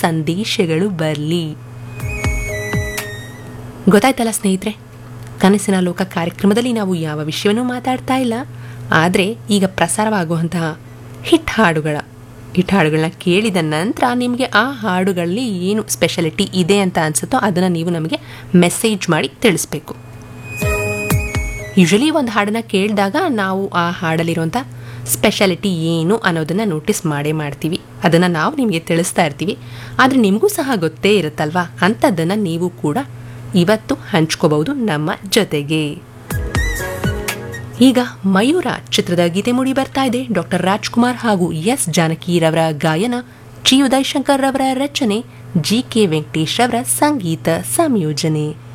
ಸಂದೇಶಗಳು ಬರಲಿ ಗೊತ್ತಾಯ್ತಲ್ಲ ಸ್ನೇಹಿತರೆ ಕನಸಿನ ಲೋಕ ಕಾರ್ಯಕ್ರಮದಲ್ಲಿ ನಾವು ಯಾವ ವಿಷಯವನ್ನು ಮಾತಾಡ್ತಾ ಇಲ್ಲ ಆದರೆ ಈಗ ಪ್ರಸಾರವಾಗುವಂತಹ ಹಿಟ್ ಹಾಡುಗಳ ಹಿಟ್ ಹಾಡುಗಳನ್ನ ಕೇಳಿದ ನಂತರ ನಿಮಗೆ ಆ ಹಾಡುಗಳಲ್ಲಿ ಏನು ಸ್ಪೆಷಾಲಿಟಿ ಇದೆ ಅಂತ ಅನಿಸುತ್ತೋ ಅದನ್ನು ನೀವು ನಮಗೆ ಮೆಸೇಜ್ ಮಾಡಿ ತಿಳಿಸ್ಬೇಕು ಯೂಶಲಿ ಒಂದು ಹಾಡನ್ನ ಕೇಳಿದಾಗ ನಾವು ಆ ಹಾಡಲ್ಲಿರುವಂಥ ಸ್ಪೆಷಾಲಿಟಿ ಏನು ಅನ್ನೋದನ್ನು ನೋಟಿಸ್ ಮಾಡೇ ಮಾಡ್ತೀವಿ ಅದನ್ನು ನಾವು ನಿಮಗೆ ತಿಳಿಸ್ತಾ ಇರ್ತೀವಿ ಆದರೆ ನಿಮಗೂ ಸಹ ಗೊತ್ತೇ ಇರುತ್ತಲ್ವಾ ಅಂಥದ್ದನ್ನು ನೀವು ಕೂಡ ಇವತ್ತು ಹಂಚ್ಕೋಬಹುದು ನಮ್ಮ ಜೊತೆಗೆ ಈಗ ಮಯೂರ ಚಿತ್ರದ ಗೀತೆ ಮೂಡಿ ಬರ್ತಾ ಇದೆ ಡಾಕ್ಟರ್ ರಾಜ್ಕುಮಾರ್ ಹಾಗೂ ಎಸ್ ಜಾನಕಿರವರ ಗಾಯನ ಜಿ ಉದಯ್ ಶಂಕರ್ ರವರ ರಚನೆ ಜಿ ಕೆ ವೆಂಕಟೇಶ್ ರವರ ಸಂಗೀತ ಸಂಯೋಜನೆ